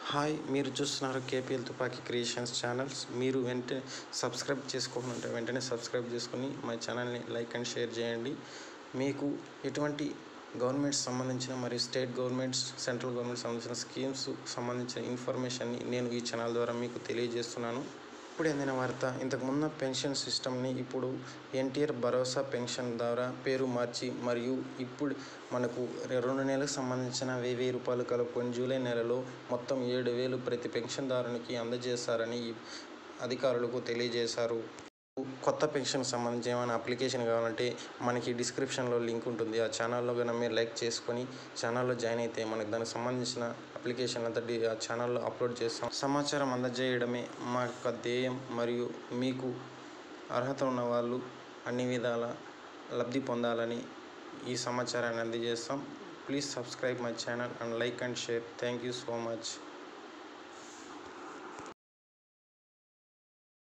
hi మీరు చూస్తున్నారు KPL తుపాకీ క్రియేషన్స్ ఛానల్స్ మీరు వెంటనే సబ్స్క్రైబ్ చేసుకోకుంటే వెంటనే సబ్స్క్రైబ్ చేసుకొని మా ఛానల్ని లైక్ అండ్ షేర్ చేయండి మీకు ఎటువంటి గవర్నమెంట్ సంబంధించిన మరియు స్టేట్ గవర్నమెంట్స్ సెంట్రల్ గవర్నమెంట్ సంబంధించిన స్కీమ్స్ సంబంధించిన ఇన్ఫర్మేషన్ని నేను ఈ ఛానల్ ద్వారా మీకు తెలియజేస్తున్నాను ఇప్పుడు అందిన వార్త ఇంతకుమున్న పెన్షన్ సిస్టమ్ని ఇప్పుడు ఎన్టీఆర్ భరోసా పెన్షన్ ద్వారా పేరు మార్చి మరియు ఇప్పుడు మనకు రెండు నెలలకు సంబంధించిన వెయ్యి వెయ్యి రూపాయలు కలుపుకొని జూలై నెలలో మొత్తం ఏడు వేలు ప్రతి పెన్షన్దారునికి అందజేస్తారని అధికారులకు తెలియజేశారు కొత్త పెన్షన్ సంబంధించి ఏమైనా అప్లికేషన్ కావాలంటే మనకి డిస్క్రిప్షన్లో లింక్ ఉంటుంది ఆ ఛానల్లో కనుక మీరు లైక్ చేసుకొని ఛానల్లో జాయిన్ అయితే మనకి దానికి సంబంధించిన అప్లికేషన్ అంతా డి- ఆ ఛానల్లో అప్లోడ్ చేస్తాం సమాచారం అందజేయడమే మా యొక్క ధ్యేయం మరియు మీకు అర్హత ఉన్న వాళ్ళు అన్ని విధాల లబ్ధి పొందాలని ఈ సమాచారాన్ని అందజేస్తాం please subscribe my channel and like and share thank you so much